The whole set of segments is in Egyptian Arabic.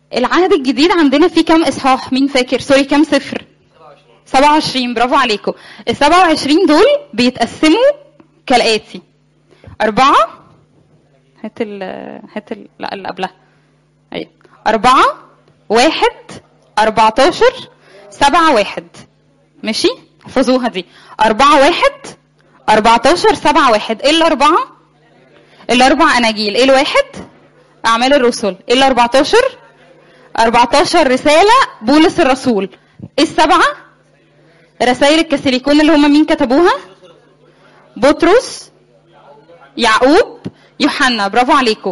العهد الجديد عندنا فيه كام اصحاح مين فاكر سوري كام سفر 27 برافو عليكم ال 27 دول بيتقسموا كالاتي أربعة هات ال هات ال لا اللي قبلها أيوة أربعة واحد أربعتاشر سبعة واحد ماشي احفظوها دي أربعة واحد أربعتاشر سبعة واحد إيه الأربعة؟ الأربع أناجيل إيه الواحد؟ أعمال الرسل إيه الأربعتاشر؟ 14 رسالة بولس الرسول إيه السبعة؟ رسائل الكاثوليكون اللي هم مين كتبوها؟ بطرس يعقوب يوحنا برافو عليكم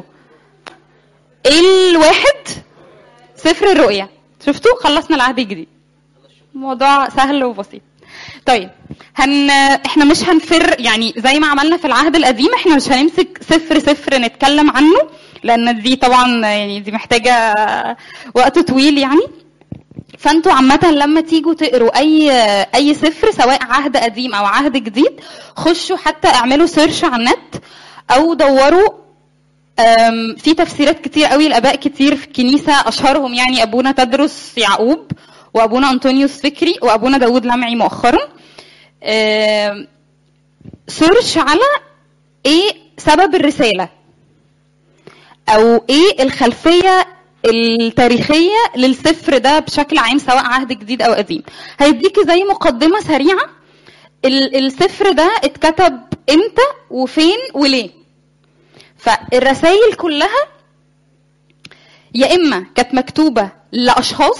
ايه الواحد سفر الرؤيا شفتوا خلصنا العهد الجديد موضوع سهل وبسيط طيب هن احنا مش هنفر يعني زي ما عملنا في العهد القديم احنا مش هنمسك سفر سفر نتكلم عنه لان دي طبعا يعني دي محتاجه وقت طويل يعني فانتوا عامة لما تيجوا تقروا أي أي سفر سواء عهد قديم أو عهد جديد خشوا حتى اعملوا سيرش على النت أو دوروا أم، في تفسيرات كتير قوي لآباء كتير في الكنيسة أشهرهم يعني أبونا تدرس يعقوب وأبونا أنطونيوس فكري وأبونا داود لمعي مؤخرا أم، سيرش على إيه سبب الرسالة او ايه الخلفيه التاريخيه للسفر ده بشكل عام سواء عهد جديد او قديم هيديكي زي مقدمه سريعه ال- السفر ده اتكتب امتى وفين وليه فالرسائل كلها يا اما كانت مكتوبه لاشخاص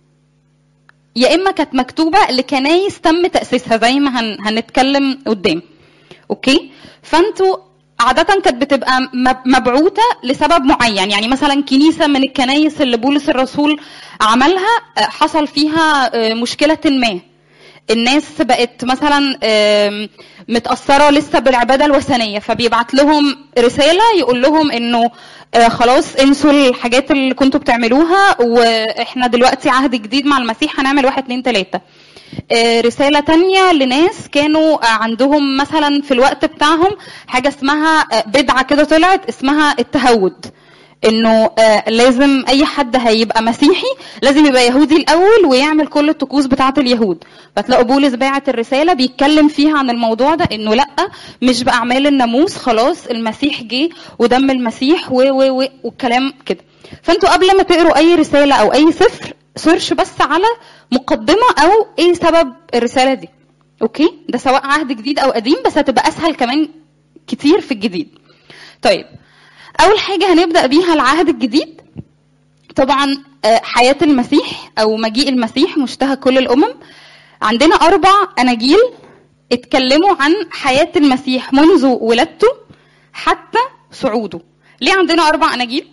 يا اما كانت مكتوبه لكنايس تم تاسيسها زي ما هن... هنتكلم قدام اوكي فانتوا عادة كانت بتبقى مب- مبعوثة لسبب معين يعني مثلا كنيسة من الكنايس اللي بولس الرسول عملها آه، حصل فيها آه، مشكلة ما الناس بقت مثلا آم، متأثرة لسه بالعبادة الوثنية فبيبعت لهم رسالة يقول لهم انه آه، خلاص انسوا الحاجات اللي كنتوا بتعملوها واحنا دلوقتي عهد جديد مع المسيح هنعمل واحد اتنين تلاتة آه، رسالة تانية لناس كانوا آه، عندهم مثلا في الوقت بتاعهم حاجة اسمها آه، بدعة كده طلعت اسمها التهود انه آه، لازم اي حد هيبقى مسيحي لازم يبقى يهودي الاول ويعمل كل الطقوس بتاعه اليهود فتلاقوا بولس باعت الرساله بيتكلم فيها عن الموضوع ده انه لا مش باعمال الناموس خلاص المسيح جه ودم المسيح و و و والكلام كده فانتوا قبل ما تقروا اي رساله او اي سفر سيرش بس على مقدمه او ايه سبب الرساله دي اوكي ده سواء عهد جديد او قديم بس هتبقى اسهل كمان كتير في الجديد طيب اول حاجه هنبدا بيها العهد الجديد طبعا آه، حياه المسيح او مجيء المسيح مشتهى كل الامم عندنا اربع اناجيل اتكلموا عن حياه المسيح منذ ولادته حتى صعوده ليه عندنا اربع اناجيل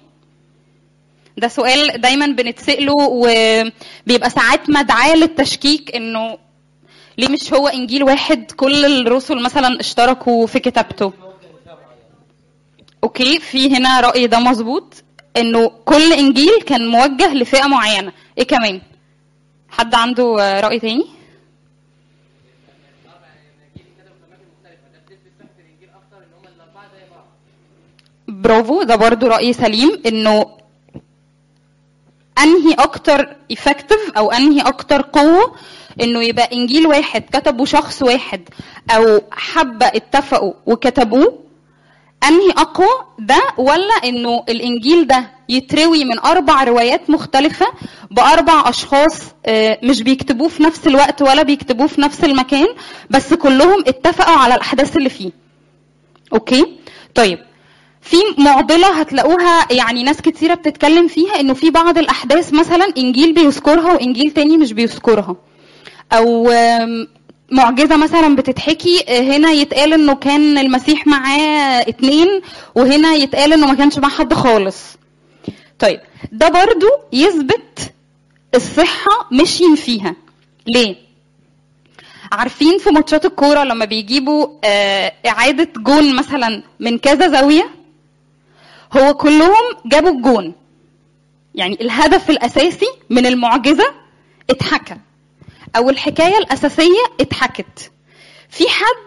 ده سؤال دايما بنتسأله وبيبقى ساعات مدعاة للتشكيك انه ليه مش هو انجيل واحد كل الرسل مثلا اشتركوا في كتابته اوكي في هنا رأي ده مظبوط انه كل انجيل كان موجه لفئة معينة ايه كمان حد عنده آه، رأي تاني برافو ده برضو رأي سليم انه انهي اكتر effective او انهي اكتر قوه انه يبقى انجيل واحد كتبه شخص واحد او حبه اتفقوا وكتبوه انهي اقوى ده ولا انه الانجيل ده يتروي من اربع روايات مختلفه باربع اشخاص آه، مش بيكتبوه في نفس الوقت ولا بيكتبوه في نفس المكان بس كلهم اتفقوا على الاحداث اللي فيه اوكي طيب في معضله هتلاقوها يعني ناس كتيره بتتكلم فيها انه في بعض الاحداث مثلا انجيل بيذكرها وانجيل تاني مش بيذكرها او آم، معجزه مثلا بتتحكي آه، هنا يتقال انه كان المسيح معاه اتنين وهنا يتقال انه ما كانش مع حد خالص طيب ده برضو يثبت الصحه ماشيين فيها ليه عارفين في ماتشات الكوره لما بيجيبوا آه، اعاده جون مثلا من كذا زاويه هو كلهم جابوا الجون يعني الهدف الاساسي من المعجزه اتحكى او الحكايه الاساسيه اتحكت في حد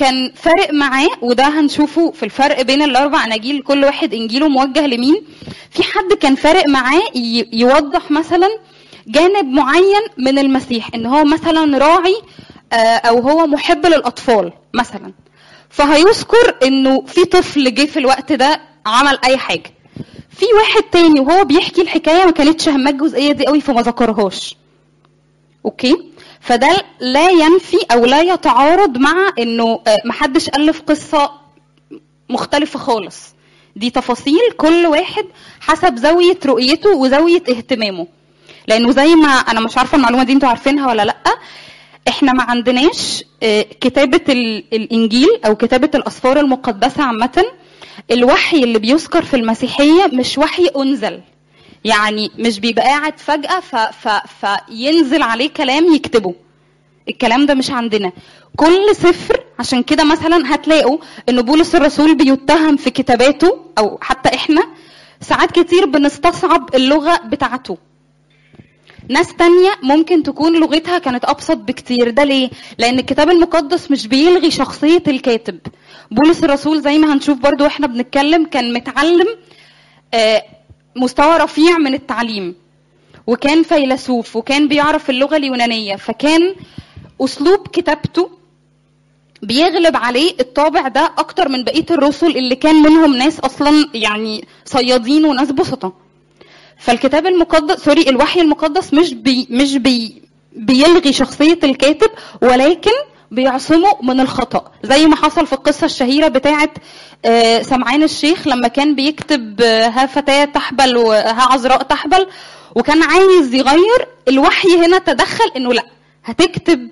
كان فارق معاه وده هنشوفه في الفرق بين الاربع اناجيل كل واحد انجيله موجه لمين في حد كان فارق معاه ي- يوضح مثلا جانب معين من المسيح ان هو مثلا راعي آه، او هو محب للاطفال مثلا فهيذكر انه في طفل جه في الوقت ده عمل اي حاجه في واحد تاني وهو بيحكي الحكايه ما كانتش هماه الجزئيه دي قوي فما ذكرهاش اوكي فده لا ينفي او لا يتعارض مع انه آه، محدش الف قصه مختلفه خالص دي تفاصيل كل واحد حسب زاويه رؤيته وزاويه اهتمامه لانه زي ما انا مش عارفه المعلومه دي انتوا عارفينها ولا لا احنا ما عندناش آه، كتابه ال- الانجيل او كتابه الاسفار المقدسه عامه الوحي اللي بيذكر في المسيحيه مش وحي انزل يعني مش بيبقى قاعد فجاه ف... ف... فينزل عليه كلام يكتبه الكلام ده مش عندنا كل سفر عشان كده مثلا هتلاقوا ان بولس الرسول بيتهم في كتاباته او حتى احنا ساعات كتير بنستصعب اللغه بتاعته ناس تانية ممكن تكون لغتها كانت أبسط بكتير ده ليه؟ لأن الكتاب المقدس مش بيلغي شخصية الكاتب بولس الرسول زي ما هنشوف برضو واحنا بنتكلم كان متعلم آه، مستوى رفيع من التعليم وكان فيلسوف وكان بيعرف اللغة اليونانية فكان أسلوب كتابته بيغلب عليه الطابع ده أكتر من بقية الرسل اللي كان منهم ناس أصلا يعني صيادين وناس بسطة فالكتاب المقدس سوري الوحي المقدس مش بي مش بي بيلغي شخصية الكاتب ولكن بيعصمه من الخطأ زي ما حصل في القصة الشهيرة بتاعة آه، سمعان الشيخ لما كان بيكتب آه، ها فتاة تحبل وها عذراء تحبل وكان عايز يغير الوحي هنا تدخل انه لا هتكتب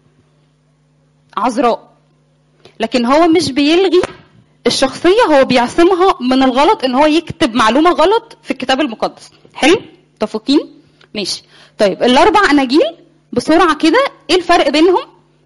عذراء لكن هو مش بيلغي الشخصية هو بيعصمها من الغلط ان هو يكتب معلومة غلط في الكتاب المقدس حلو متفقين ماشي طيب الاربع اناجيل بسرعة كده ايه الفرق بينهم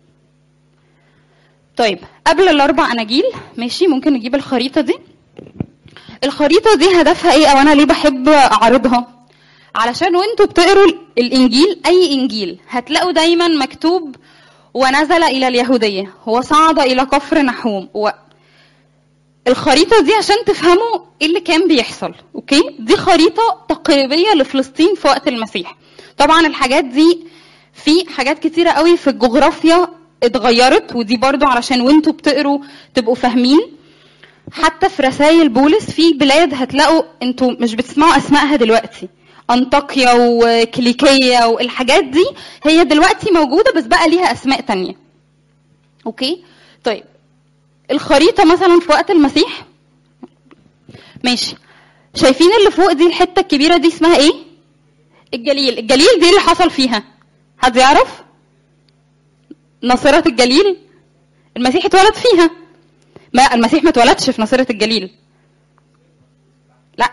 طيب قبل الاربع اناجيل ماشي ممكن نجيب الخريطة دي الخريطة دي هدفها ايه او انا ليه بحب اعرضها علشان وانتوا بتقروا الانجيل اي انجيل هتلاقوا دايما مكتوب ونزل الى اليهودية وصعد الى كفر نحوم و... الخريطة دي عشان تفهموا ايه اللي كان بيحصل اوكي دي خريطة تقريبية لفلسطين في وقت المسيح طبعا الحاجات دي في حاجات كتيرة قوي في الجغرافيا اتغيرت ودي برضو علشان وانتوا بتقروا تبقوا فاهمين حتى في رسائل بولس في بلاد هتلاقوا انتوا مش بتسمعوا اسمائها دلوقتي انطاكيا وكليكية والحاجات دي هي دلوقتي موجودة بس بقى ليها اسماء تانية اوكي طيب الخريطة مثلا في وقت المسيح ماشي شايفين اللي فوق دي الحتة الكبيرة دي اسمها ايه الجليل الجليل دي اللي حصل فيها حد يعرف ناصرة الجليل المسيح اتولد فيها ما المسيح ما اتولدش في ناصرة الجليل لا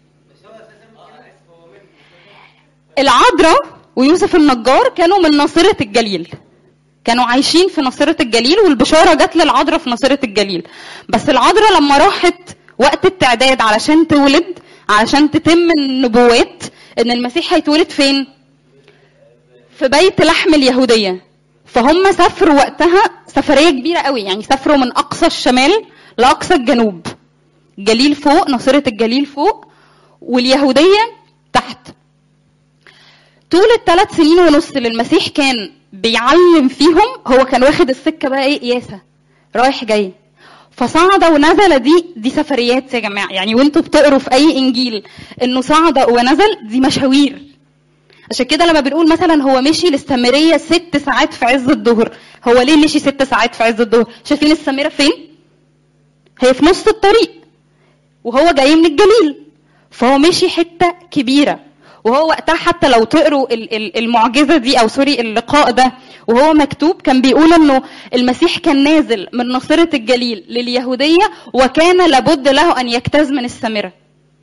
العذراء ويوسف النجار كانوا من ناصرة الجليل كانوا عايشين في ناصرة الجليل والبشارة جت للعذراء في ناصرة الجليل بس العذراء لما راحت وقت التعداد علشان تولد علشان تتم النبوات ان المسيح هيتولد فين في بيت لحم اليهودية فهم سافروا وقتها سفرية كبيرة قوي يعني سافروا من أقصى الشمال لأقصى الجنوب الجليل فوق ناصرة الجليل فوق واليهودية تحت طول الثلاث سنين ونص اللي المسيح كان بيعلم فيهم هو كان واخد السكة بقى ايه قياسة رايح جاي فصعد ونزل دي دي سفريات يا جماعة يعني وانتوا بتقروا في أي إنجيل إنه صعد ونزل دي مشاوير عشان كده لما بنقول مثلا هو مشي للسامرية ست ساعات في عز الظهر هو ليه مشي ست ساعات في عز الظهر شايفين السامرة فين هي في نص الطريق وهو جاي من الجليل فهو مشي حتة كبيرة وهو وقتها حتى لو تقروا ال- ال- المعجزة دي أو سوري اللقاء ده وهو مكتوب كان بيقول إنه المسيح كان نازل من ناصرة الجليل لليهودية وكان لابد له أن يجتاز من السامرة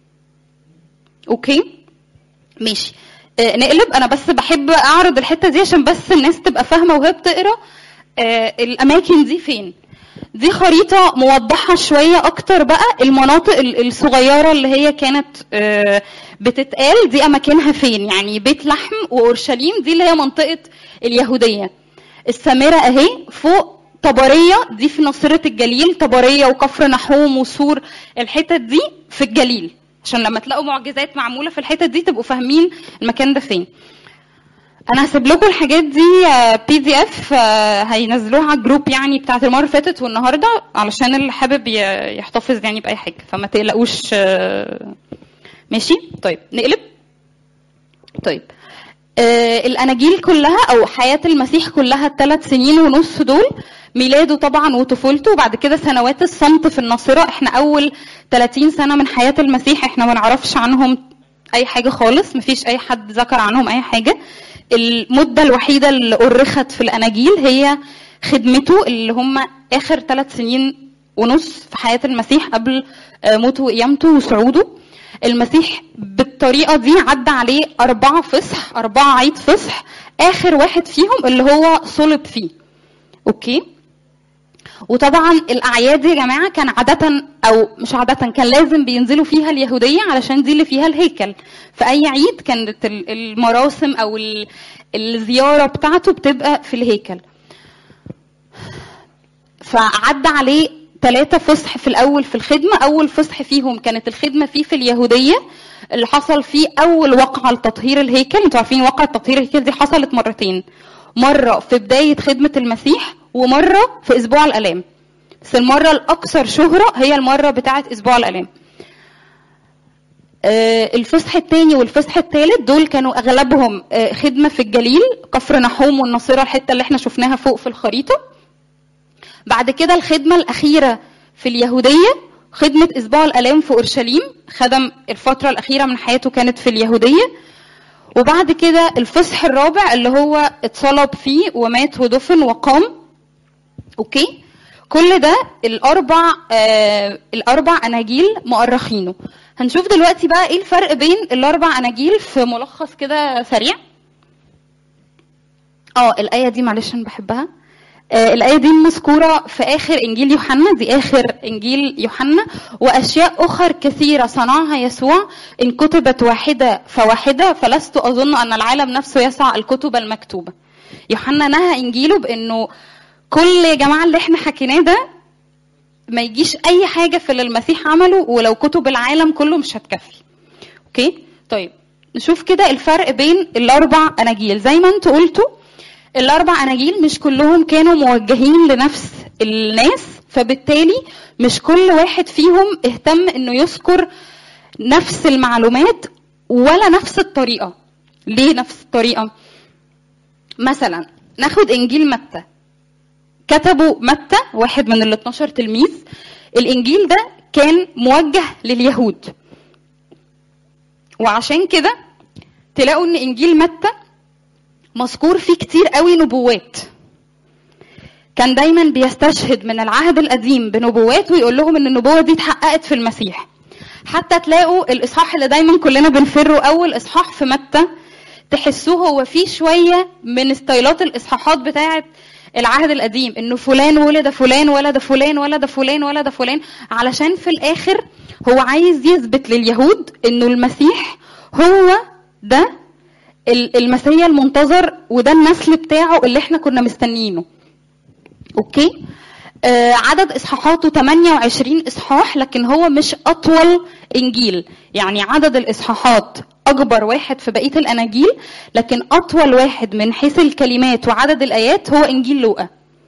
أوكي ماشي آه، نقلب انا بس بحب اعرض الحته دي عشان بس الناس تبقى فاهمه وهي بتقرا آه، الاماكن دي فين دي خريطه موضحه شويه اكتر بقى المناطق ال- الصغيره اللي هي كانت آه، بتتقال دي اماكنها فين يعني بيت لحم واورشليم دي اللي هي منطقه اليهوديه السامره اهي فوق طبريه دي في ناصره الجليل طبريه وكفر نحوم وسور الحتت دي في الجليل عشان لما تلاقوا معجزات معموله في الحتت دي تبقوا فاهمين المكان ده فين انا هسيب لكم الحاجات دي بي دي اف هينزلوها على الجروب يعني بتاعت المره اللي فاتت والنهارده علشان اللي حابب ي- يحتفظ يعني باي حاجه فما تقلقوش آه، ماشي طيب نقلب طيب آه الاناجيل كلها او حياه المسيح كلها الثلاث سنين ونص دول ميلاده طبعا وطفولته وبعد كده سنوات الصمت في الناصره احنا اول 30 سنه من حياه المسيح احنا ما نعرفش عنهم اي حاجه خالص مفيش اي حد ذكر عنهم اي حاجه المده الوحيده اللي أرخت في الاناجيل هي خدمته اللي هم اخر ثلاث سنين ونص في حياه المسيح قبل آه، موته وقيامته وصعوده المسيح بالطريقه دي عدى عليه اربعه فصح اربعه عيد فصح اخر واحد فيهم اللي هو صلب فيه اوكي وطبعا الاعياد يا جماعه كان عاده او مش عاده كان لازم بينزلوا فيها اليهوديه علشان دي اللي فيها الهيكل في اي عيد كانت ال- المراسم او ال- الزياره بتاعته بتبقى في الهيكل فعدى عليه ثلاثة فصح في الأول في الخدمة أول فصح فيهم كانت الخدمة فيه في اليهودية اللي حصل فيه أول وقعة لتطهير الهيكل انتوا عارفين وقعة تطهير الهيكل دي حصلت مرتين مرة في بداية خدمة المسيح ومرة في أسبوع الآلام بس المرة الأكثر شهرة هي المرة بتاعة أسبوع الآلام آه، الفصح الثاني والفصح الثالث دول كانوا اغلبهم آه، خدمه في الجليل كفر نحوم والناصره الحته اللي احنا شفناها فوق في الخريطه بعد كده الخدمه الاخيره في اليهوديه خدمه اسبوع الالام في اورشليم خدم الفتره الاخيره من حياته كانت في اليهوديه وبعد كده الفصح الرابع اللي هو اتصلب فيه ومات ودفن وقام اوكي كل ده الاربع آه الاربع اناجيل مؤرخينه هنشوف دلوقتي بقى ايه الفرق بين الاربع اناجيل في ملخص كده سريع اه الايه دي معلش انا بحبها آه الايه دي مذكوره في اخر انجيل يوحنا دي اخر انجيل يوحنا واشياء اخر كثيره صنعها يسوع ان كتبت واحده فواحده فلست اظن ان العالم نفسه يسع الكتب المكتوبه يوحنا نهى انجيله بانه كل يا جماعه اللي احنا حكيناه ده ما يجيش اي حاجه في اللي المسيح عمله ولو كتب العالم كله مش هتكفي اوكي طيب نشوف كده الفرق بين الاربع اناجيل زي ما انتوا قلتوا الاربع اناجيل مش كلهم كانوا موجهين لنفس الناس فبالتالي مش كل واحد فيهم اهتم انه يذكر نفس المعلومات ولا نفس الطريقه ليه نفس الطريقه مثلا ناخد انجيل متى كتبوا متى واحد من ال 12 تلميذ الانجيل ده كان موجه لليهود وعشان كده تلاقوا ان انجيل متى مذكور فيه كتير قوي نبوات كان دايما بيستشهد من العهد القديم بنبوات ويقول لهم ان النبوه دي اتحققت في المسيح حتى تلاقوا الاصحاح اللي دايما كلنا بنفره اول اصحاح في متى تحسوه هو فيه شويه من ستايلات الاصحاحات بتاعه العهد القديم انه فلان ولد فلان ولد فلان ولد فلان ولد فلان علشان في الاخر هو عايز يثبت لليهود انه المسيح هو ده المسيح المنتظر وده النسل بتاعه اللي احنا كنا مستنيينه اوكي آه عدد اصحاحاته 28 اصحاح لكن هو مش اطول انجيل يعني عدد الاصحاحات اكبر واحد في بقيه الاناجيل لكن اطول واحد من حيث الكلمات وعدد الايات هو انجيل لوقا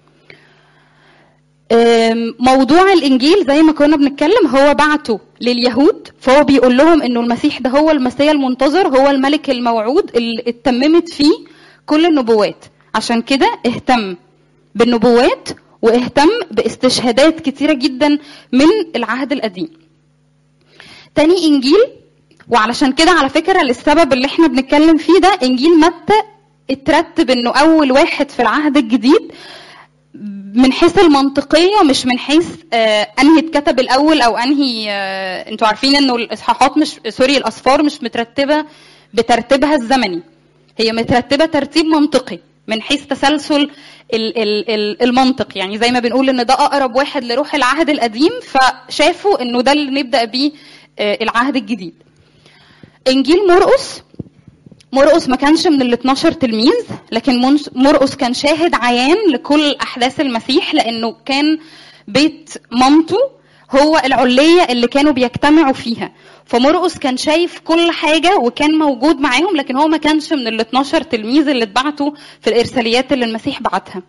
موضوع الانجيل زي ما كنا بنتكلم هو بعته لليهود فهو بيقول لهم انه المسيح ده هو المسيح المنتظر هو الملك الموعود اللي اتممت فيه كل النبوات عشان كده اهتم بالنبوات واهتم باستشهادات كتيره جدا من العهد القديم تاني انجيل وعلشان كده على فكره للسبب اللي احنا بنتكلم فيه ده انجيل متى اترتب انه اول واحد في العهد الجديد من حيث المنطقيه مش من حيث آه انهي اتكتب الاول او انهي آه انتوا عارفين انه الاصحاحات مش سوري الاصفار مش مترتبه بترتيبها الزمني هي مترتبه ترتيب منطقي من حيث تسلسل ال ال ال المنطق يعني زي ما بنقول ان ده اقرب واحد لروح العهد القديم فشافوا انه ده اللي نبدا بيه آه العهد الجديد انجيل مرقس مرقس ما كانش من ال 12 تلميذ لكن منس- مرقس كان شاهد عيان لكل احداث المسيح لانه كان بيت مامته هو العليه اللي كانوا بيجتمعوا فيها فمرقس كان شايف كل حاجه وكان موجود معاهم لكن هو ما كانش من ال 12 تلميذ اللي اتبعتوا في الارساليات اللي المسيح بعتها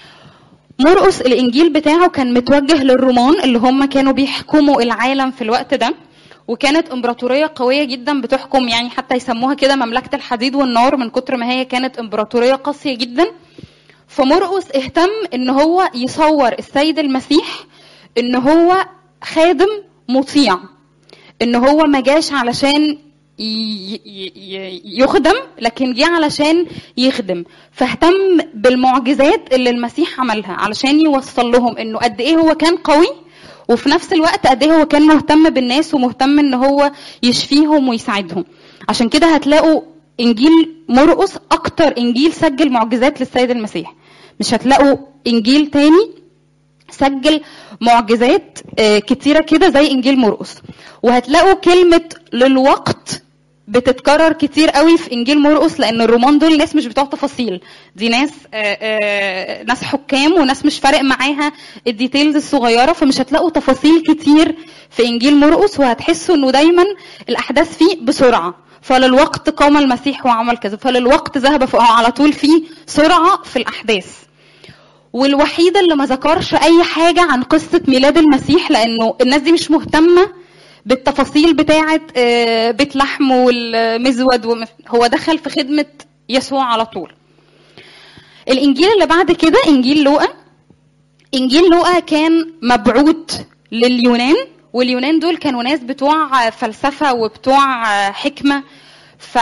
مرقس الانجيل بتاعه كان متوجه للرومان اللي هم كانوا بيحكموا العالم في الوقت ده وكانت امبراطوريه قويه جدا بتحكم يعني حتى يسموها كده مملكه الحديد والنار من كتر ما هي كانت امبراطوريه قاسيه جدا فمرقس اهتم ان هو يصور السيد المسيح ان هو خادم مطيع ان هو ما جاش علشان ي- ي- ي- يخدم لكن جه علشان يخدم فاهتم بالمعجزات اللي المسيح عملها علشان يوصل لهم انه قد ايه هو كان قوي وفي نفس الوقت قد ايه هو كان مهتم بالناس ومهتم ان هو يشفيهم ويساعدهم عشان كده هتلاقوا انجيل مرقس اكتر انجيل سجل معجزات للسيد المسيح مش هتلاقوا انجيل تاني سجل معجزات آه، كتيرة كده زي إنجيل مرقس وهتلاقوا كلمة للوقت بتتكرر كتير قوي في إنجيل مرقس لأن الرومان دول ناس مش بتوع تفاصيل دي ناس آه، آه، ناس حكام وناس مش فارق معاها الديتيلز الصغيرة فمش هتلاقوا تفاصيل كتير في إنجيل مرقس وهتحسوا إنه دايما الأحداث فيه بسرعة فللوقت قام المسيح وعمل كذا فللوقت ذهب فهو على طول فيه سرعة في الأحداث والوحيد اللي ما ذكرش اي حاجه عن قصه ميلاد المسيح لانه الناس دي مش مهتمه بالتفاصيل بتاعه آه، بيت لحم والمزود ومف... هو دخل في خدمه يسوع على طول الانجيل اللي بعد كده انجيل لوقا انجيل لوقا كان مبعوث لليونان واليونان دول كانوا ناس بتوع فلسفه وبتوع حكمه ف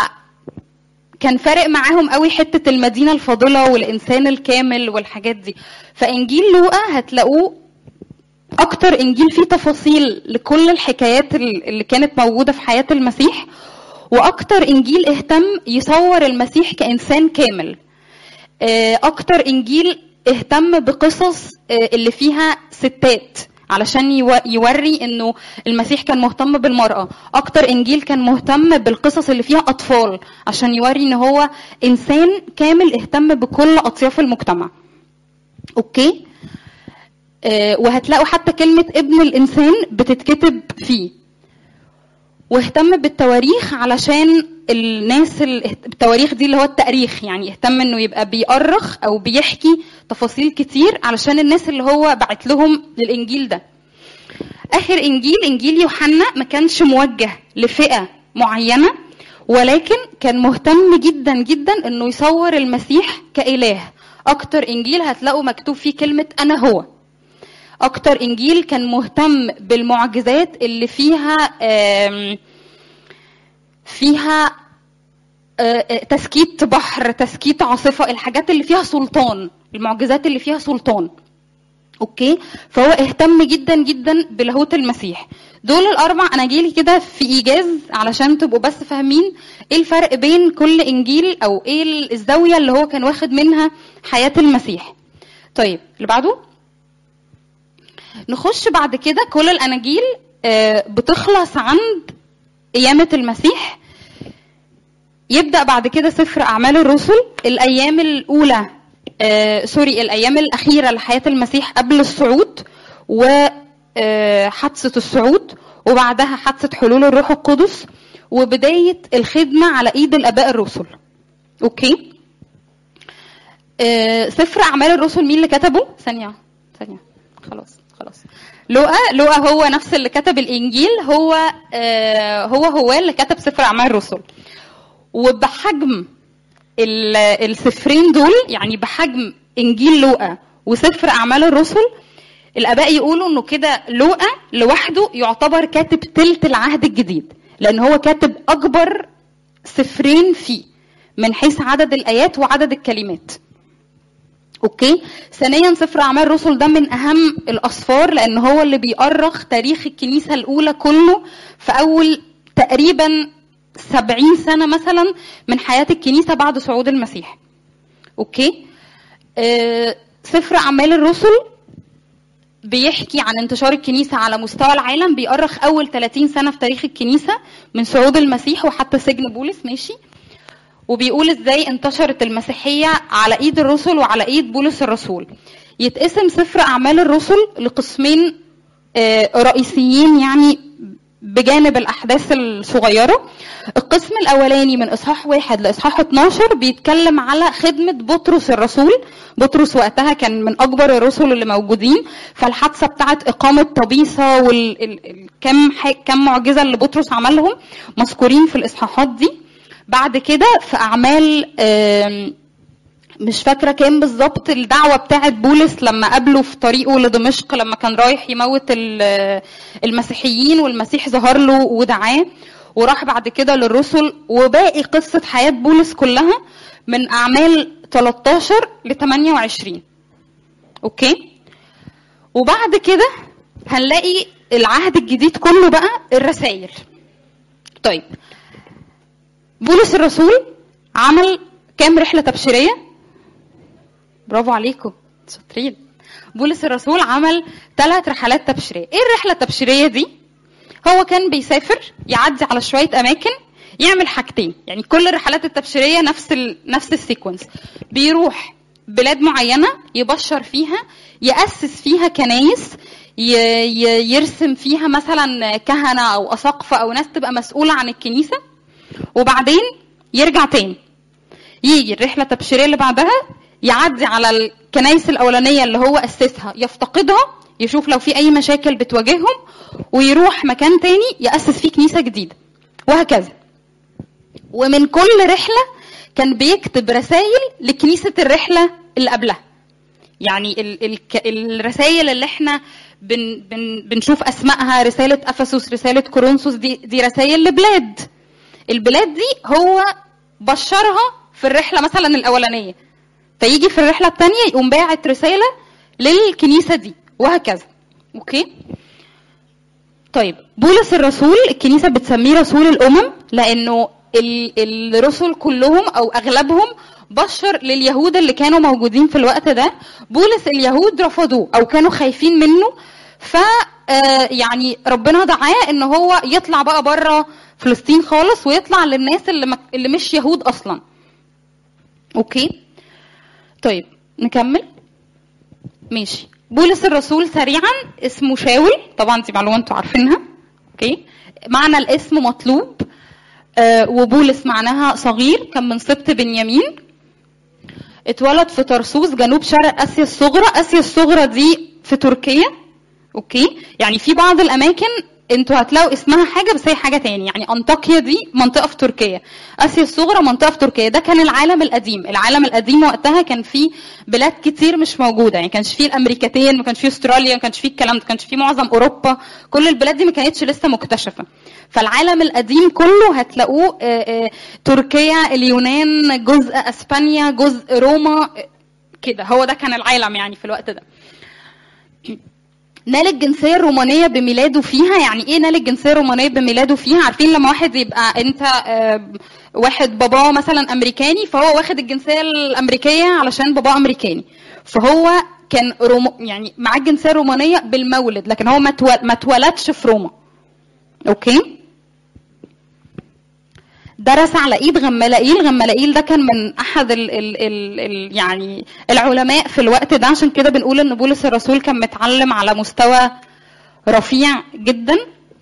كان فارق معاهم قوي حته المدينه الفاضله والانسان الكامل والحاجات دي فانجيل لوقا هتلاقوه اكتر انجيل فيه تفاصيل لكل الحكايات ال- اللي كانت موجوده في حياه المسيح واكتر انجيل اهتم يصور المسيح كانسان كامل آه، اكتر انجيل اهتم بقصص آه، اللي فيها ستات علشان يو- يوري انه المسيح كان مهتم بالمرأة اكتر انجيل كان مهتم بالقصص اللي فيها اطفال عشان يوري ان هو انسان كامل اهتم بكل اطياف المجتمع اوكي آه، وهتلاقوا حتى كلمة ابن الانسان بتتكتب فيه واهتم بالتواريخ علشان الناس ال- التواريخ دي اللي هو التاريخ يعني اهتم انه يبقى بيأرخ او بيحكي تفاصيل كتير علشان الناس اللي هو بعت لهم للانجيل ده اخر انجيل انجيل يوحنا ما كانش موجه لفئه معينه ولكن كان مهتم جدا جدا انه يصور المسيح كاله اكتر انجيل هتلاقوا مكتوب فيه كلمه انا هو اكتر انجيل كان مهتم بالمعجزات اللي فيها آم، فيها آه، آه، تسكيت بحر تسكيت عاصفه الحاجات اللي فيها سلطان المعجزات اللي فيها سلطان اوكي فهو اهتم جدا جدا بلاهوت المسيح دول الاربع اناجيل كده في ايجاز علشان تبقوا بس فاهمين ايه الفرق بين كل انجيل او ايه الزاويه اللي هو كان واخد منها حياه المسيح طيب اللي بعده نخش بعد كده كل الاناجيل آه، بتخلص عند قيامه المسيح يبدا بعد كده سفر اعمال الرسل الايام الاولى آه سوري الايام الاخيره لحياه المسيح قبل الصعود وحادثه الصعود وبعدها حادثه حلول الروح القدس وبدايه الخدمه على ايد الاباء الرسل اوكي آه سفر اعمال الرسل مين اللي كتبه ثانيه ثانيه خلاص خلاص لوقا لوقا هو نفس اللي كتب الانجيل هو آه هو هو اللي كتب سفر اعمال الرسل وبحجم ال- السفرين دول يعني بحجم انجيل لوقا وسفر اعمال الرسل الاباء يقولوا انه كده لوقا لوحده يعتبر كاتب تلت العهد الجديد لان هو كاتب اكبر سفرين فيه من حيث عدد الايات وعدد الكلمات اوكي ثانيا سفر اعمال الرسل ده من اهم الاسفار لان هو اللي بيؤرخ تاريخ الكنيسه الاولى كله في اول تقريبا سبعين سنه مثلا من حياه الكنيسه بعد صعود المسيح اوكي آه سفر اعمال الرسل بيحكي عن انتشار الكنيسة على مستوى العالم بيؤرخ أول 30 سنة في تاريخ الكنيسة من صعود المسيح وحتى سجن بولس ماشي وبيقول ازاي انتشرت المسيحيه على ايد الرسل وعلى ايد بولس الرسول يتقسم سفر اعمال الرسل لقسمين آه، رئيسيين يعني بجانب الاحداث الصغيره القسم الاولاني من اصحاح واحد لاصحاح 12 بيتكلم على خدمه بطرس الرسول بطرس وقتها كان من اكبر الرسل اللي موجودين فالحادثه بتاعت اقامه طبيسه والكم كم معجزه اللي بطرس عملهم مذكورين في الاصحاحات دي بعد كده في اعمال آم، مش فاكره كام بالظبط الدعوه بتاعت بولس لما قابله في طريقه لدمشق لما كان رايح يموت ل- المسيحيين والمسيح ظهر له ودعاه وراح بعد كده للرسل وباقي قصه حياه بولس كلها من اعمال 13 ل 28 اوكي وبعد كده هنلاقي العهد الجديد كله بقى الرسائل طيب بولس الرسول عمل كام رحله تبشيريه برافو عليكم شاطرين بولس الرسول عمل ثلاث رحلات تبشيريه ايه الرحله التبشيريه دي هو كان بيسافر يعدي على شويه اماكن يعمل حاجتين يعني كل الرحلات التبشيريه نفس ال... نفس السيكونس بيروح بلاد معينه يبشر فيها ياسس فيها كنايس ي... ي... يرسم فيها مثلا كهنه او اساقفه او ناس تبقى مسؤوله عن الكنيسه وبعدين يرجع تاني يجي الرحله التبشيريه اللي بعدها يعدي على الكنايس الاولانيه اللي هو اسسها يفتقدها يشوف لو في اي مشاكل بتواجههم ويروح مكان تاني ياسس فيه كنيسه جديده وهكذا ومن كل رحله كان بيكتب رسائل لكنيسه الرحله اللي قبلها يعني ال ال الرسائل اللي احنا بن بن بنشوف اسمائها رساله افسس رساله كورنثوس دي دي رسائل لبلاد البلاد دي هو بشرها في الرحله مثلا الاولانيه فيجي في الرحله الثانيه يقوم باعت رساله للكنيسه دي وهكذا اوكي طيب بولس الرسول الكنيسه بتسميه رسول الامم لانه ال- الرسل كلهم او اغلبهم بشر لليهود اللي كانوا موجودين في الوقت ده بولس اليهود رفضوه او كانوا خايفين منه ف آه، يعني ربنا دعاه ان هو يطلع بقى بره فلسطين خالص ويطلع للناس اللي مك... اللي مش يهود اصلا اوكي طيب نكمل ماشي بولس الرسول سريعا اسمه شاول طبعا دي معلومه انتوا عارفينها اوكي معنى الاسم مطلوب آه وبولس معناها صغير كان من سبط بنيامين اتولد في طرسوس جنوب شرق اسيا الصغرى اسيا الصغرى دي في تركيا اوكي يعني في بعض الاماكن انتوا هتلاقوا اسمها حاجه بس هي حاجه تاني يعني انطاكيا دي منطقه في تركيا اسيا الصغرى منطقه في تركيا ده كان العالم القديم العالم القديم وقتها كان فيه بلاد كتير مش موجوده يعني كانش فيه الامريكتين ما كانش فيه استراليا ما كانش فيه الكلام ده ما كانش فيه معظم اوروبا كل البلاد دي ما كانتش لسه مكتشفه فالعالم القديم كله هتلاقوه آه، آه، تركيا اليونان جزء اسبانيا جزء روما آه، كده هو ده كان العالم يعني في الوقت ده نال الجنسيه الرومانيه بميلاده فيها يعني ايه نال الجنسيه الرومانيه بميلاده فيها عارفين لما واحد يبقى انت آه، واحد باباه مثلا امريكاني فهو واخد الجنسيه الامريكيه علشان باباه امريكاني فهو كان روم يعني معاه الجنسيه الرومانيه بالمولد لكن هو ما اتول- ما اتولدش في روما اوكي درس على ايد غمالائيل غمالائيل ده كان من احد ال ال ال ال يعني العلماء في الوقت ده عشان كده بنقول ان بولس الرسول كان متعلم على مستوى رفيع جدا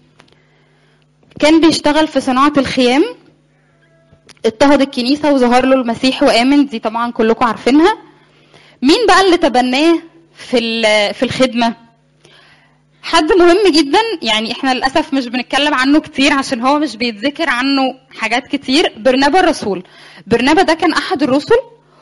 كان بيشتغل في صناعة الخيام اضطهد الكنيسة وظهر له المسيح وآمن دي طبعا كلكم عارفينها مين بقى اللي تبناه في ال- في الخدمة حد مهم جدا يعني احنا للاسف مش بنتكلم عنه كتير عشان هو مش بيتذكر عنه حاجات كتير برنابا الرسول برنابا ده كان احد الرسل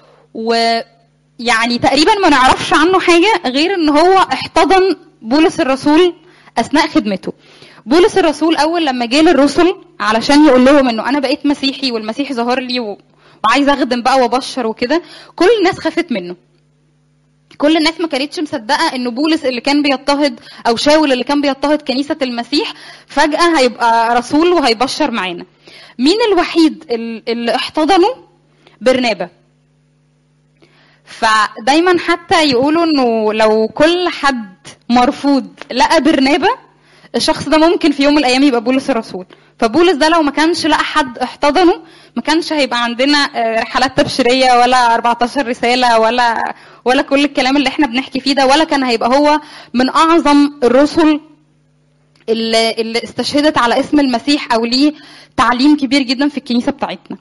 ويعني تقريبا ما نعرفش عنه حاجه غير ان هو احتضن بولس الرسول اثناء خدمته بولس الرسول اول لما جه للرسل علشان يقول لهم انه انا بقيت مسيحي والمسيح ظهر لي و... وعايز اخدم بقى وابشر وكده كل الناس خافت منه كل الناس ما كانتش مصدقه انه بولس اللي كان بيضطهد او شاول اللي كان بيضطهد كنيسه المسيح فجاه هيبقى رسول وهيبشر معانا مين الوحيد ال- اللي احتضنه برنابا فدايما حتى يقولوا انه لو كل حد مرفوض لقى برنابا الشخص ده ممكن في يوم من الايام يبقى بولس الرسول فبولس ده لو ما كانش لقى حد احتضنه ما كانش هيبقى عندنا آه، رحلات تبشيريه ولا 14 رساله ولا ولا كل الكلام اللي احنا بنحكي فيه ده ولا كان هيبقى هو من اعظم الرسل اللي, اللي استشهدت على اسم المسيح او ليه تعليم كبير جدا في الكنيسه بتاعتنا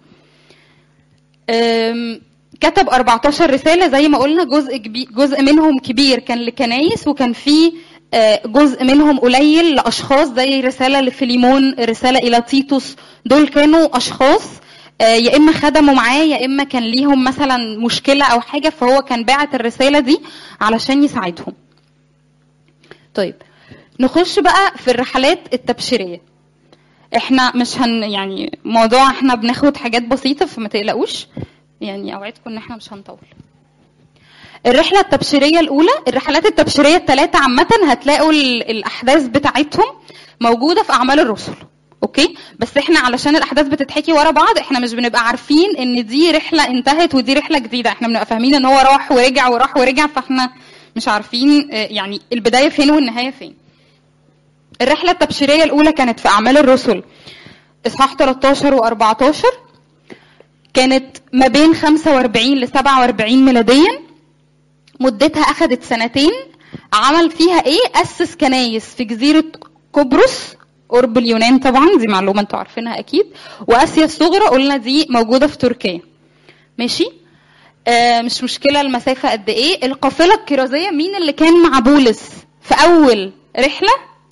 أم، كتب 14 رسالة زي ما قلنا جزء كبير جزء منهم كبير كان لكنايس وكان في آه، جزء منهم قليل لأشخاص زي رسالة لفيليمون رسالة إلى تيتوس دول كانوا أشخاص آه، يا إما خدموا معاه يا إما كان ليهم مثلا مشكلة أو حاجة فهو كان باعت الرسالة دي علشان يساعدهم طيب نخش بقى في الرحلات التبشيرية احنا مش هن يعني موضوع احنا بناخد حاجات بسيطة فما تقلقوش يعني اوعدكم ان احنا مش هنطول الرحلة التبشيرية الأولى الرحلات التبشيرية الثلاثة عامة هتلاقوا ال- الأحداث بتاعتهم موجودة في أعمال الرسل اوكي بس احنا علشان الاحداث بتتحكي ورا بعض احنا مش بنبقى عارفين ان دي رحله انتهت ودي رحله جديده احنا بنبقى فاهمين ان هو راح ورجع وراح ورجع فاحنا مش عارفين آه، يعني البدايه فين والنهايه فين الرحله التبشيريه الاولى كانت في اعمال الرسل اصحاح 13 و14 كانت ما بين 45 ل 47 ميلاديا مدتها اخذت سنتين عمل فيها ايه اسس كنايس في جزيره قبرص قرب اليونان طبعا دي معلومه انتوا عارفينها اكيد واسيا الصغرى قلنا دي موجوده في تركيا ماشي آه مش مشكله المسافه قد ايه القافله الكرازيه مين اللي كان مع بولس في اول رحله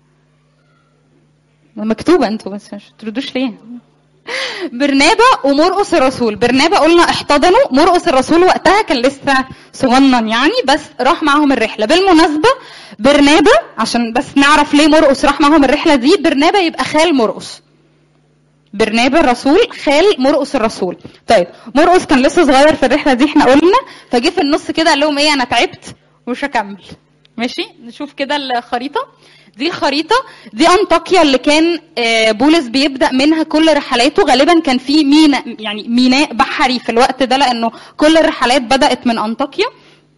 مكتوبه انتوا بس مش تردوش ليه برنابا ومرقس الرسول برنابا قلنا احتضنوا مرقس الرسول وقتها كان لسه صغنن يعني بس راح معاهم الرحله بالمناسبه برنابا عشان بس نعرف ليه مرقس راح معاهم الرحله دي برنابا يبقى خال مرقس برنابا الرسول خال مرقس الرسول طيب مرقس كان لسه صغير في الرحله دي احنا قلنا فجه في النص كده قال لهم ايه انا تعبت ومش هكمل ماشي نشوف كده الخريطه دي الخريطة دي أنطاكيا اللي كان آه، بولس بيبدأ منها كل رحلاته غالبا كان في ميناء يعني ميناء بحري في الوقت ده لأنه كل الرحلات بدأت من أنطاكيا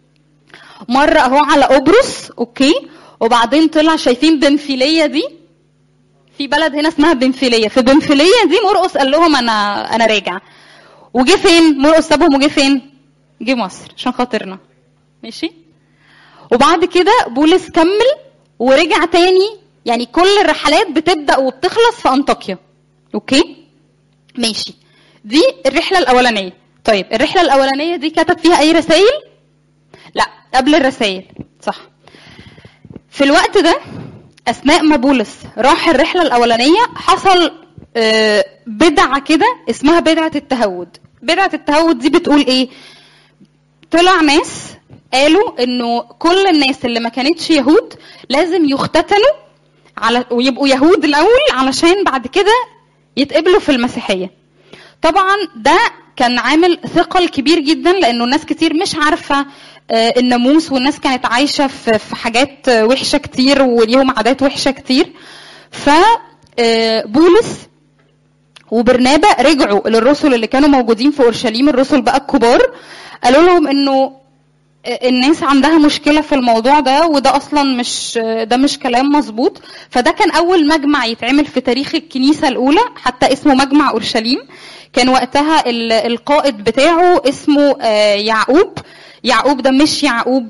مرة أهو على قبرص أوكي وبعدين طلع شايفين بنفيلية دي في بلد هنا اسمها بنفيلية في بنفيلية دي مرقس قال لهم أنا أنا راجع وجه فين مرقس سابهم وجه فين جه مصر عشان خاطرنا ماشي وبعد كده بولس كمل ورجع تاني يعني كل الرحلات بتبدا وبتخلص في انطاكيا اوكي ماشي دي الرحله الاولانيه طيب الرحله الاولانيه دي كتب فيها اي رسائل لا قبل الرسائل صح في الوقت ده اثناء ما بولس راح الرحله الاولانيه حصل آه، بدعه كده اسمها بدعه التهود بدعه التهود دي بتقول ايه طلع ناس قالوا انه كل الناس اللي ما كانتش يهود لازم يختتنوا على ويبقوا يهود الاول علشان بعد كده يتقبلوا في المسيحيه طبعا ده كان عامل ثقل كبير جدا لانه ناس كتير مش عارفه آه، الناموس والناس كانت عايشه في في حاجات آه، وحشه كتير وليهم عادات وحشه كتير ف آه، بولس وبرنابا رجعوا للرسل اللي كانوا موجودين في اورشليم الرسل بقى الكبار قالوا لهم انه الناس عندها مشكله في الموضوع ده وده اصلا مش ده مش كلام مظبوط فده كان اول مجمع يتعمل في تاريخ الكنيسه الاولى حتى اسمه مجمع اورشليم كان وقتها ال- القائد بتاعه اسمه آه، يعقوب يعقوب ده مش يعقوب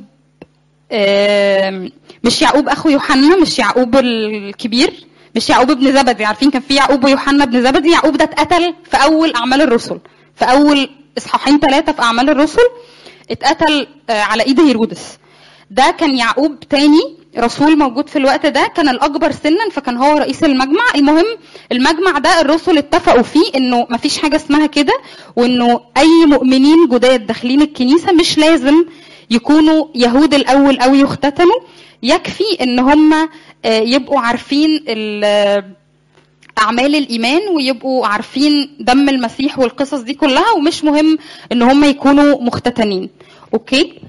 آم، مش يعقوب اخو يوحنا مش يعقوب الكبير مش يعقوب ابن زبدي عارفين كان في يعقوب ويوحنا ابن زبدي يعقوب ده اتقتل في اول اعمال الرسل في اول اصحاحين ثلاثه في اعمال الرسل اتقتل آه، على ايد هيرودس ده كان يعقوب تاني رسول موجود في الوقت ده كان الاكبر سنا فكان هو رئيس المجمع المهم المجمع ده الرسل اتفقوا فيه انه مفيش حاجه اسمها كده وانه اي مؤمنين جداد داخلين الكنيسه مش لازم يكونوا يهود الاول او يختتنوا يكفي ان هم آه، يبقوا عارفين ال- اعمال الايمان ويبقوا عارفين دم المسيح والقصص دي كلها ومش مهم ان هم يكونوا مختتنين اوكي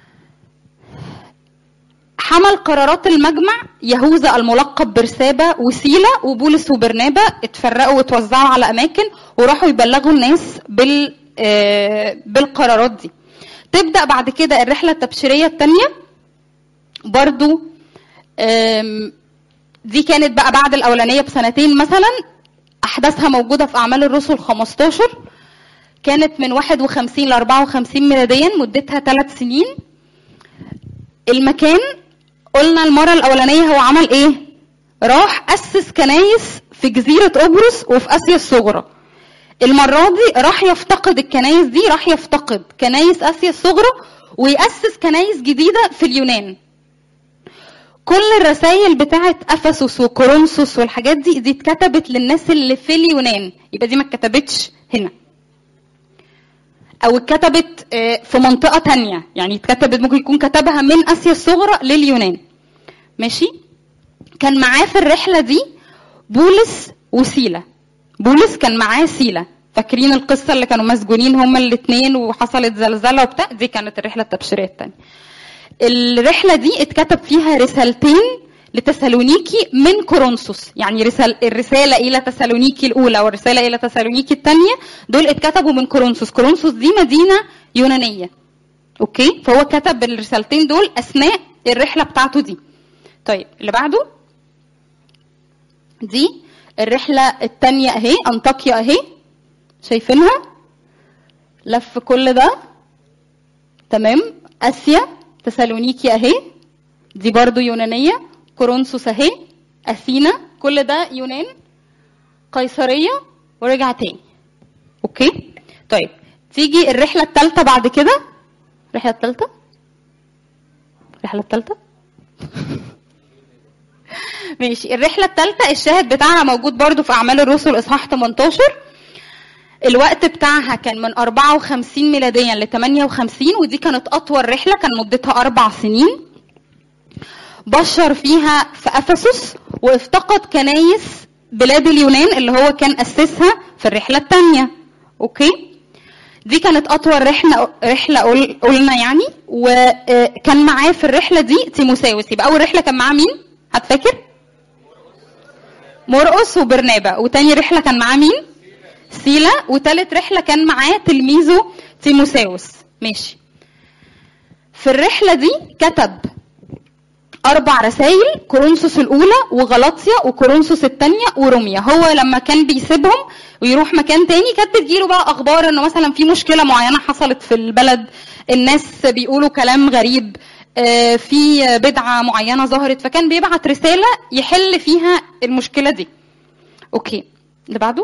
حمل قرارات المجمع يهوذا الملقب برسابة وسيلة وبولس وبرنابا اتفرقوا واتوزعوا على أماكن وراحوا يبلغوا الناس بال آه، بالقرارات دي تبدأ بعد كده الرحلة التبشيرية الثانية برضو آم، دي كانت بقى بعد الاولانيه بسنتين مثلا احداثها موجوده في اعمال الرسل 15 كانت من 51 ل 54 ميلاديا مدتها ثلاث سنين المكان قلنا المره الاولانيه هو عمل ايه راح اسس كنايس في جزيره قبرص وفي اسيا الصغرى المره دي راح يفتقد الكنايس دي راح يفتقد كنايس اسيا الصغرى ويأسس كنايس جديده في اليونان كل الرسائل بتاعت افسس وكورنثوس والحاجات دي دي اتكتبت للناس اللي في اليونان يبقى دي ما اتكتبتش هنا او اتكتبت آه، في منطقه تانية يعني اتكتبت ممكن يكون كتبها من اسيا الصغرى لليونان ماشي كان معاه في الرحله دي بولس وسيلا بولس كان معاه سيلا فاكرين القصه اللي كانوا مسجونين هما الاثنين وحصلت زلزله وبتاع دي كانت الرحله التبشيريه الثانيه الرحله دي اتكتب فيها رسالتين لتسالونيكي من كورنثوس يعني رسال الرساله الى تسالونيكي الاولى والرساله الى تسالونيكي الثانيه دول اتكتبوا من كورنثوس كورنثوس دي مدينه يونانيه اوكي فهو كتب الرسالتين دول اثناء الرحله بتاعته دي طيب اللي بعده دي الرحله الثانيه اهي انطاكيا اهي شايفينها لف كل ده تمام اسيا تسالونيكي اهي دي برضو يونانيه كورنثوس اهي اثينا كل ده يونان قيصريه ورجع تاني اوكي طيب تيجي الرحله الثالثه بعد كده الرحله الثالثه الرحله الثالثه ماشي الرحله الثالثه الشاهد بتاعها موجود برضو في اعمال الرسل اصحاح 18 الوقت بتاعها كان من 54 ميلاديا ل 58 ودي كانت اطول رحله كان مدتها اربع سنين بشر فيها في افسس وافتقد كنايس بلاد اليونان اللي هو كان اسسها في الرحله الثانيه اوكي دي كانت اطول رحله رحله قل- قلنا يعني وكان معاه في الرحله دي تيموساوس يبقى اول رحله كان معاه مين هتفاكر مرقس وبرنابا وتاني رحله كان معاه مين سيلا وتالت رحله كان معاه تلميذه تيموساوس ماشي في الرحله دي كتب اربع رسائل كورنثوس الاولى وغلاطيا وكورنثوس الثانيه وروميا هو لما كان بيسيبهم ويروح مكان تاني كانت بتجيله بقى اخبار انه مثلا في مشكله معينه حصلت في البلد الناس بيقولوا كلام غريب آه، في بدعه معينه ظهرت فكان بيبعت رساله يحل فيها المشكله دي اوكي اللي بعده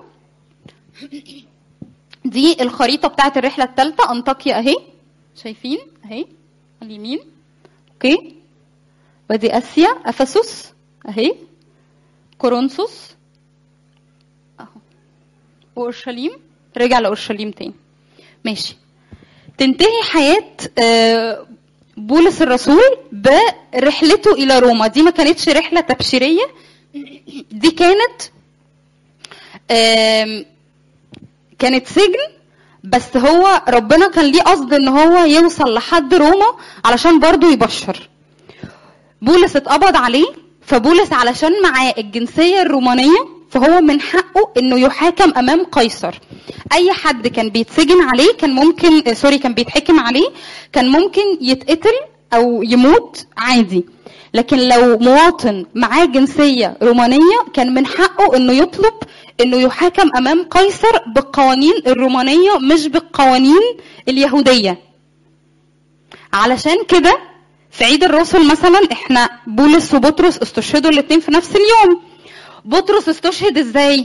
دي الخريطه بتاعت الرحله الثالثه انطاكيا اهي شايفين اهي على اليمين اوكي ودي اسيا افسس اهي كورنثوس اهو واورشليم رجع لاورشليم تاني ماشي تنتهي حياه آه، بولس الرسول برحلته الى روما دي ما كانتش رحله تبشيريه دي كانت آم، كانت سجن بس هو ربنا كان ليه قصد ان هو يوصل لحد روما علشان برضه يبشر بولس اتقبض عليه فبولس علشان معاه الجنسية الرومانية فهو من حقه انه يحاكم امام قيصر اي حد كان بيتسجن عليه كان ممكن آه، سوري كان بيتحكم عليه كان ممكن يتقتل او يموت عادي لكن لو مواطن معاه جنسية رومانية كان من حقه انه يطلب انه يحاكم امام قيصر بالقوانين الرومانية مش بالقوانين اليهودية علشان كده في عيد الرسل مثلا احنا بولس وبطرس استشهدوا الاثنين في نفس اليوم بطرس استشهد ازاي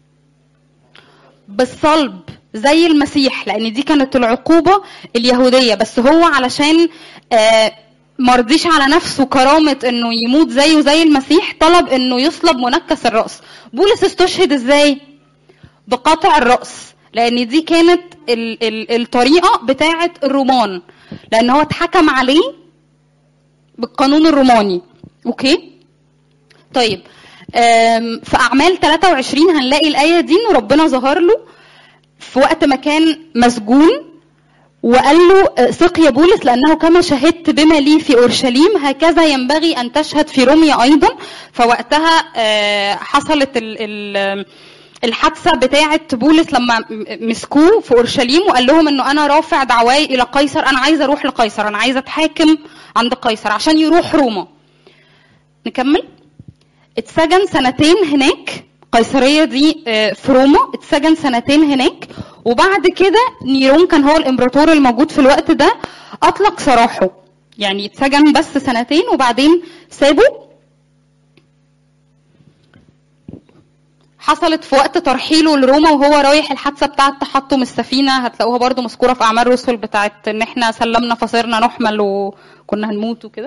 بالصلب زي المسيح لان دي كانت العقوبه اليهوديه بس هو علشان آه مرضيش على نفسه كرامه انه يموت زيه زي المسيح طلب انه يصلب منكس الراس بولس استشهد ازاي بقطع الراس لان دي كانت ال ال الطريقه بتاعه الرومان لان هو اتحكم عليه بالقانون الروماني اوكي طيب آم، في اعمال 23 هنلاقي الايه دي ان ربنا ظهر له في وقت ما كان مسجون وقال له آه، ثق يا بولس لانه كما شهدت بما لي في اورشليم هكذا ينبغي ان تشهد في روميا ايضا فوقتها آه، حصلت ال ال الحادثه بتاعه بولس لما م- مسكوه في اورشليم وقال لهم انه انا رافع دعواي الى قيصر انا عايز اروح لقيصر انا عايز اتحاكم عند قيصر عشان يروح روما نكمل اتسجن سنتين هناك قيصرية دي آه، في روما اتسجن سنتين هناك وبعد كده نيرون كان هو الامبراطور الموجود في الوقت ده اطلق سراحه يعني اتسجن بس سنتين وبعدين سابه حصلت في وقت ترحيله لروما وهو رايح الحادثه بتاعه تحطم السفينه هتلاقوها برضو مذكوره في اعمال الرسل بتاعه ان احنا سلمنا فصرنا نحمل وكنا هنموت وكده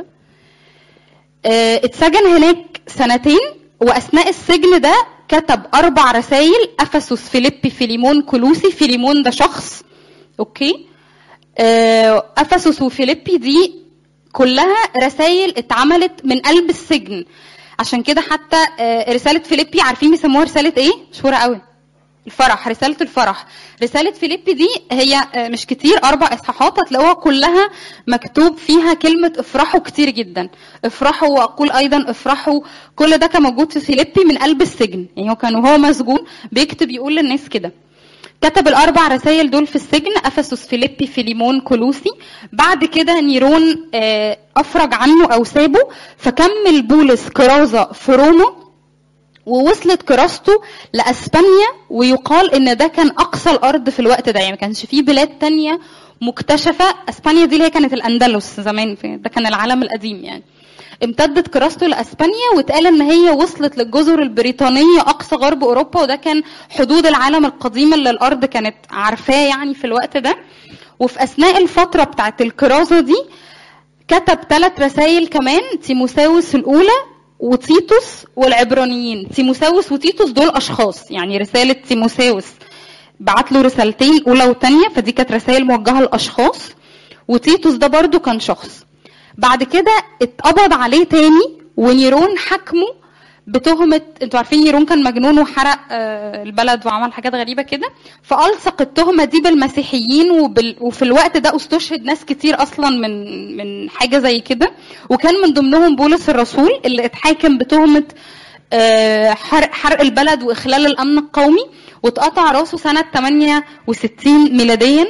آه، اتسجن هناك سنتين واثناء السجن ده كتب اربع رسائل افسس فيليبي فيليمون كولوسي فيليمون ده شخص اوكي آه، افسس وفيليبي دي كلها رسائل اتعملت من قلب السجن عشان كده حتى آه، رساله فيليبي عارفين بيسموها رساله ايه مشهوره قوي الفرح رسالة الفرح رسالة فيليبي دي هي آه، مش كتير أربع إصحاحات هتلاقوها كلها مكتوب فيها كلمة افرحوا كتير جدا افرحوا وأقول أيضا افرحوا كل ده كان موجود في فيليبي من قلب السجن يعني هو كان وهو مسجون بيكتب يقول للناس كده كتب الاربع رسائل دول في السجن افسس فيليبي فيليمون كولوسي بعد كده نيرون آه، افرج عنه او سابه فكمل بولس كرازه في روما ووصلت كراسته لاسبانيا ويقال ان ده كان اقصى الارض في الوقت ده يعني ما كانش فيه بلاد تانية مكتشفه اسبانيا دي اللي هي كانت الاندلس زمان في ده كان العالم القديم يعني امتدت كراسته لاسبانيا واتقال ان هي وصلت للجزر البريطانيه اقصى غرب اوروبا وده كان حدود العالم القديم اللي الارض كانت عارفاه يعني في الوقت ده وفي اثناء الفتره بتاعت الكرازه دي كتب ثلاث رسائل كمان تيموساوس الاولى وتيتوس والعبرانيين تيموساوس وتيتوس دول اشخاص يعني رساله تيموساوس بعت له رسالتين اولى وثانيه فدي كانت رسائل موجهه لاشخاص وتيتوس ده برضو كان شخص بعد كده اتقبض عليه تاني ونيرون حكمه بتهمة انتوا عارفين نيرون كان مجنون وحرق آه، البلد وعمل حاجات غريبة كده فألصق التهمة دي بالمسيحيين وبال... وفي الوقت ده استشهد ناس كتير أصلا من من حاجة زي كده وكان من ضمنهم بولس الرسول اللي اتحاكم بتهمة آه، حرق حرق البلد وإخلال الأمن القومي واتقطع راسه سنة 68 ميلاديا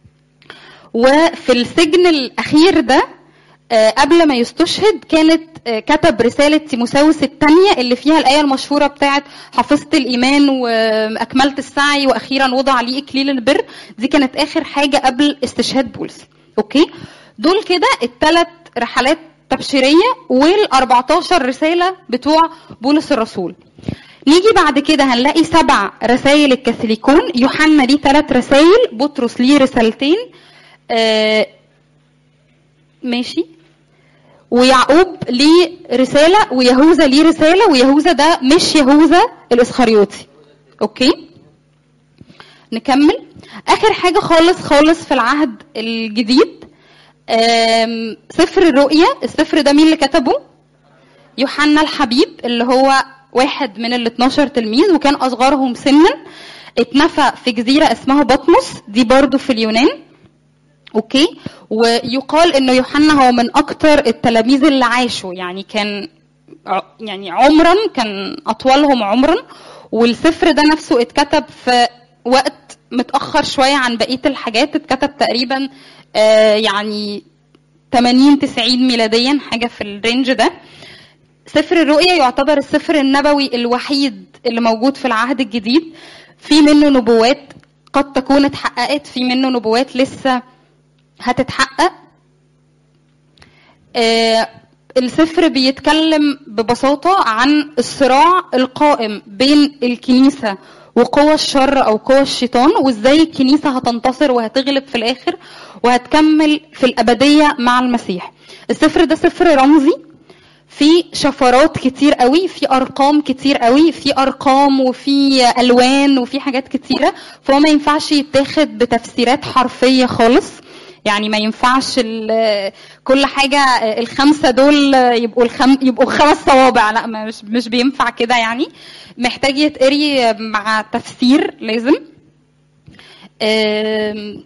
وفي السجن الأخير ده آه، قبل ما يستشهد كانت آه، كتب رسالة تيموساوس الثانية اللي فيها الآية المشهورة بتاعت حفظت الإيمان وأكملت السعي وأخيرا وضع لي إكليل البر دي كانت آخر حاجة قبل استشهاد بولس أوكي دول كده الثلاث رحلات تبشيرية وال 14 رسالة بتوع بولس الرسول نيجي بعد كده هنلاقي سبع رسائل الكاثوليكون يوحنا ليه ثلاث رسائل بطرس ليه رسالتين آه ماشي ويعقوب ليه رسالة ويهوذا ليه رسالة ويهوذا ده مش يهوذا الإسخريوطي أوكي نكمل آخر حاجة خالص خالص في العهد الجديد آم، سفر الرؤيا السفر ده مين اللي كتبه يوحنا الحبيب اللي هو واحد من ال 12 تلميذ وكان أصغرهم سنا اتنفى في جزيرة اسمها بطمس دي برضو في اليونان اوكي ويقال انه يوحنا هو من اكتر التلاميذ اللي عاشوا يعني كان ع- يعني عمرا كان اطولهم عمرا والسفر ده نفسه اتكتب في وقت متاخر شويه عن بقيه الحاجات اتكتب تقريبا آه يعني 80 90 ميلاديا حاجه في الرينج ده سفر الرؤيا يعتبر السفر النبوي الوحيد اللي موجود في العهد الجديد في منه نبوات قد تكون اتحققت في منه نبوات لسه هتتحقق آه، السفر بيتكلم ببساطة عن الصراع القائم بين الكنيسة وقوى الشر أو قوى الشيطان وإزاي الكنيسة هتنتصر وهتغلب في الآخر وهتكمل في الأبدية مع المسيح السفر ده سفر رمزي في شفرات كتير قوي في ارقام كتير قوي في ارقام وفي الوان وفي حاجات كتيره فهو ما ينفعش يتاخد بتفسيرات حرفيه خالص يعني ما ينفعش ال- كل حاجه الخمسه دول يبقوا الخم يبقوا خمس صوابع لا ما- مش مش بينفع كده يعني محتاج يتقري مع تفسير لازم أم،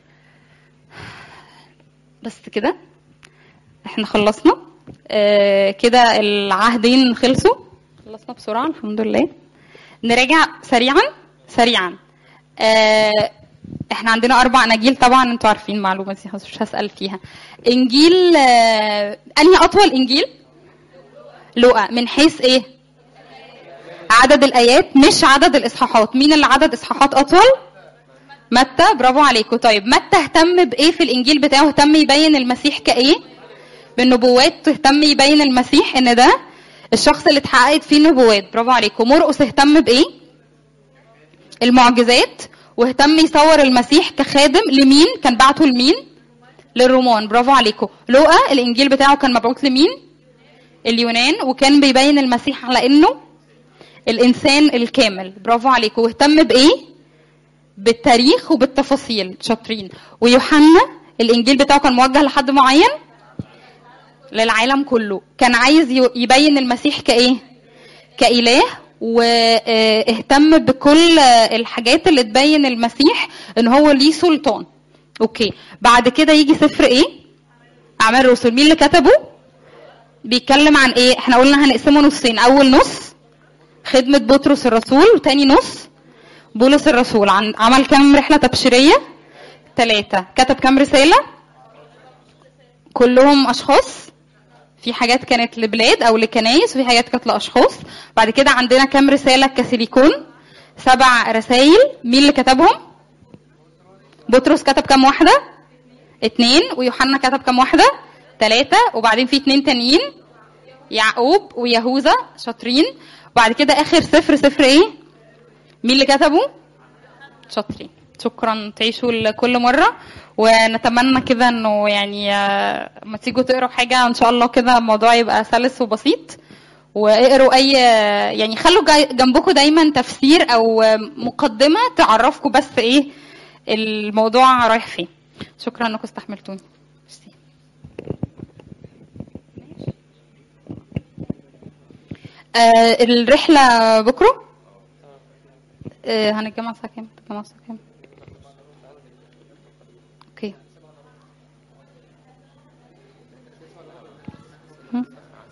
بس كده احنا خلصنا آه كده العهدين خلصوا خلصنا بسرعة الحمد لله نراجع سريعا سريعا آه احنا عندنا اربع اناجيل طبعا انتوا عارفين معلومه دي مش هسال فيها انجيل آه انهي اطول انجيل لوقا من حيث ايه عدد الايات مش عدد الاصحاحات مين اللي عدد اصحاحات اطول متى برافو عليكم طيب متى اهتم بايه في الانجيل بتاعه اهتم يبين المسيح كايه بالنبوات تهتم يبين المسيح ان ده الشخص اللي اتحققت فيه النبوات برافو عليكم مرقس اهتم بايه المعجزات واهتم يصور المسيح كخادم لمين كان بعته لمين للرومان برافو عليكم لوقا الانجيل بتاعه كان مبعوث لمين اليونان وكان بيبين المسيح على انه الانسان الكامل برافو عليكم واهتم بايه بالتاريخ وبالتفاصيل شاطرين ويوحنا الانجيل بتاعه كان موجه لحد معين للعالم كله كان عايز ي- يبين المسيح كايه كاله واهتم بكل الحاجات اللي تبين المسيح ان هو ليه سلطان اوكي بعد كده يجي سفر ايه اعمال الرسل مين اللي كتبه بيتكلم عن ايه احنا قلنا هنقسمه نصين اول نص خدمة بطرس الرسول وتاني نص بولس الرسول عن عمل كام رحلة تبشيرية ثلاثة كتب كام رسالة كلهم أشخاص في حاجات كانت لبلاد أو لكنايس وفي حاجات كانت لأشخاص بعد كده عندنا كام رسالة كسيليكون سبع رسائل مين اللي كتبهم بطرس كتب كام واحدة اتنين ويوحنا كتب كام واحدة ثلاثة وبعدين في اتنين تانيين يعقوب ويهوذا شاطرين وبعد كده اخر سفر سفر ايه مين اللي كتبه شاطرين شكرا تعيشوا لكل مره ونتمنى كده انه يعني آه، لما تيجوا تقروا حاجه ان شاء الله كده الموضوع يبقى سلس وبسيط واقروا اي يعني خلوا جاي- جنبكم دايما تفسير او مقدمه تعرفكم بس ايه الموضوع رايح فين شكرا انكم استحملتوني ميرسي. آه الرحلة بكرة آه هنتجمع الساعة كام؟ هنتجمع الساعة كام؟ اوكي هم؟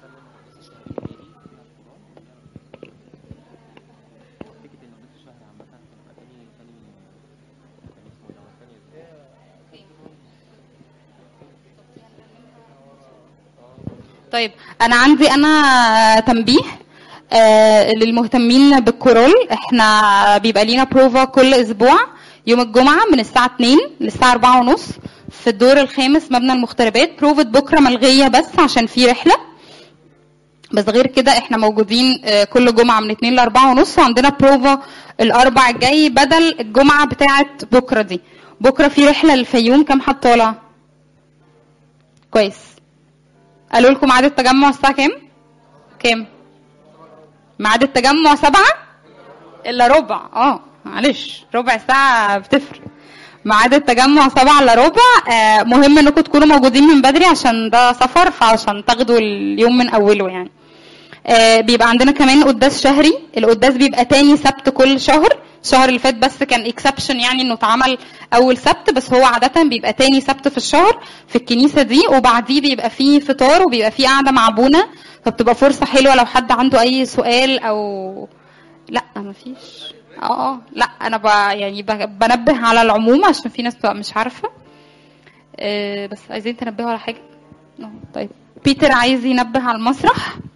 طيب انا عندي انا تنبيه آه للمهتمين بالكورال احنا بيبقى لينا بروفا كل اسبوع يوم الجمعة من الساعة 2 للساعة 4 ونص في الدور الخامس مبنى المغتربات بروفة بكرة ملغية بس عشان في رحلة بس غير كده احنا موجودين آه، كل جمعة من 2 ل 4 ونص وعندنا بروفا الاربع الجاي بدل الجمعة بتاعت بكرة دي بكرة في رحلة للفيوم كام حد طالع كويس قالوا لكم ميعاد التجمع الساعة كام كام ميعاد التجمع سبعة الا ربع اه معلش ربع ساعة بتفرق ميعاد التجمع سبعة الا ربع آه مهم انكم تكونوا موجودين من بدري عشان ده سفر فعشان تاخدوا اليوم من اوله يعني آه بيبقى عندنا كمان قداس شهري القداس بيبقى تاني سبت كل شهر الشهر اللي فات بس كان اكسبشن يعني انه اتعمل اول سبت بس هو عاده بيبقى تاني سبت في الشهر في الكنيسه دي وبعديه بيبقى فيه فطار وبيبقى فيه قعده مع ابونا فبتبقى فرصه حلوه لو حد عنده اي سؤال او لا مفيش اه اه لا انا ب... يعني ب... بنبه على العموم عشان في ناس بتبقى مش عارفه آه بس عايزين تنبهوا على حاجه آه، طيب بيتر عايز ينبه على المسرح